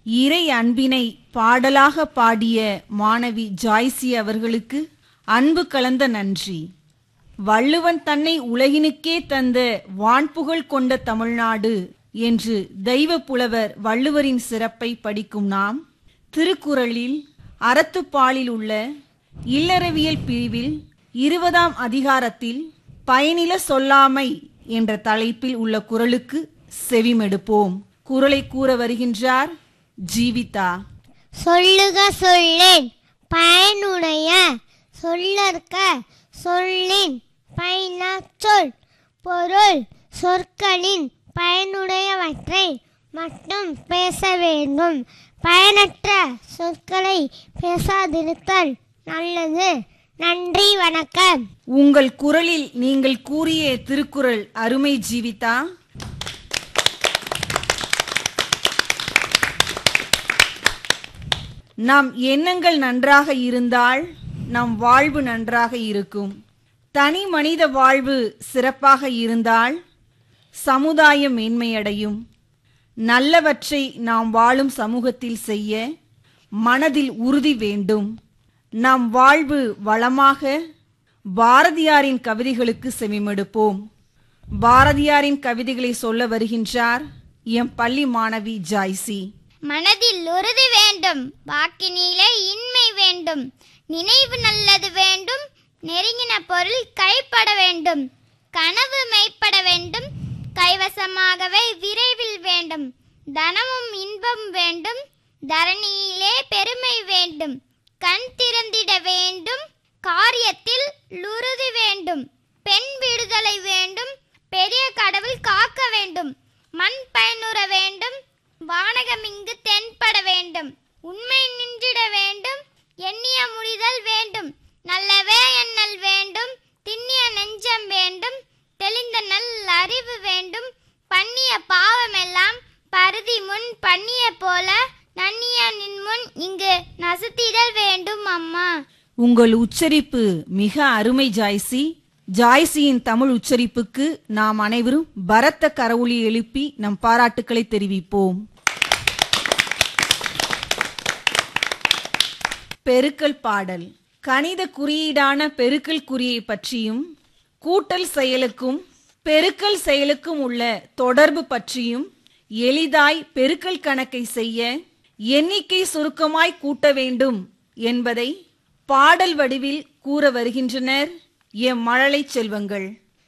இறை அன்பினை பாடலாக பாடிய மாணவி ஜாய்சி அவர்களுக்கு அன்பு கலந்த நன்றி வள்ளுவன் தன்னை உலகினுக்கே தந்த வான்புகழ் கொண்ட தமிழ்நாடு என்று தெய்வ புலவர் வள்ளுவரின் சிறப்பை படிக்கும் நாம் திருக்குறளில் அறத்துப்பாலில் உள்ள இல்லறவியல் பிரிவில் இருபதாம் அதிகாரத்தில் பயனில சொல்லாமை என்ற தலைப்பில் உள்ள குறளுக்கு செவிமெடுப்போம் குறளை கூற வருகின்றார் ஜீவிதா சொல்லுக சொல்லேன் பயனுடைய சொல்லற்க சொல்லின் பயனா சொல் பொருள் சொற்களின் பயனுடையவற்றை மட்டும் பேச வேண்டும் பயனற்ற சொற்களை பேசாதிருத்தல் நல்லது நன்றி வணக்கம் உங்கள் குரலில் நீங்கள் கூறிய திருக்குறள் அருமை ஜீவிதா நம் எண்ணங்கள் நன்றாக இருந்தால் நம் வாழ்வு நன்றாக இருக்கும் தனி மனித வாழ்வு சிறப்பாக இருந்தால் சமுதாயம் மேன்மையடையும் நல்லவற்றை நாம் வாழும் சமூகத்தில் செய்ய மனதில் உறுதி வேண்டும் நம் வாழ்வு வளமாக பாரதியாரின் கவிதைகளுக்கு செவிமடுப்போம் பாரதியாரின் கவிதைகளை சொல்ல வருகின்றார் எம் பள்ளி மாணவி ஜாய்சி மனதில் உறுதி வேண்டும் வாக்கினிலே இன்மை வேண்டும் நினைவு நல்லது வேண்டும் நெருங்கின பொருள் கைப்பட வேண்டும் கனவு மெய்ப்பட வேண்டும் கைவசமாகவே விரைவில் வேண்டும் தனமும் இன்பம் வேண்டும் தரணியிலே பெருமை வேண்டும் கண் திறந்திட வேண்டும் காரியத்தில் உறுதி வேண்டும் பெண் விடுதலை வேண்டும் பெரிய கடவுள் காக்க வேண்டும் மண் பயனுற வேண்டும் வானகம் இங்கு தென்பட வேண்டும் உண்மை நின்றிட வேண்டும் எண்ணிய முடிதல் வேண்டும் நல்லவே எண்ணல் வேண்டும் திண்ணிய நெஞ்சம் வேண்டும் தெளிந்த நல் அறிவு வேண்டும் பண்ணிய பாவமெல்லாம் பருதி முன் பண்ணிய போல நன்னிய நின் முன் இங்கு நசுத்திடல் வேண்டும் அம்மா உங்கள் உச்சரிப்பு மிக அருமை ஜாய்சி ஜாய்சியின் தமிழ் உச்சரிப்புக்கு நாம் அனைவரும் பரத்த கரவொலி எழுப்பி நம் பாராட்டுக்களை தெரிவிப்போம் பெருக்கல் பாடல் கணித குறியீடான பெருக்கல் குறியை பற்றியும் கூட்டல் செயலுக்கும் பெருக்கல் செயலுக்கும் உள்ள தொடர்பு பற்றியும் எளிதாய் பெருக்கல் கணக்கை செய்ய எண்ணிக்கை சுருக்கமாய் கூட்ட வேண்டும் என்பதை பாடல் வடிவில் கூற வருகின்றனர் எம் மழலை செல்வங்கள்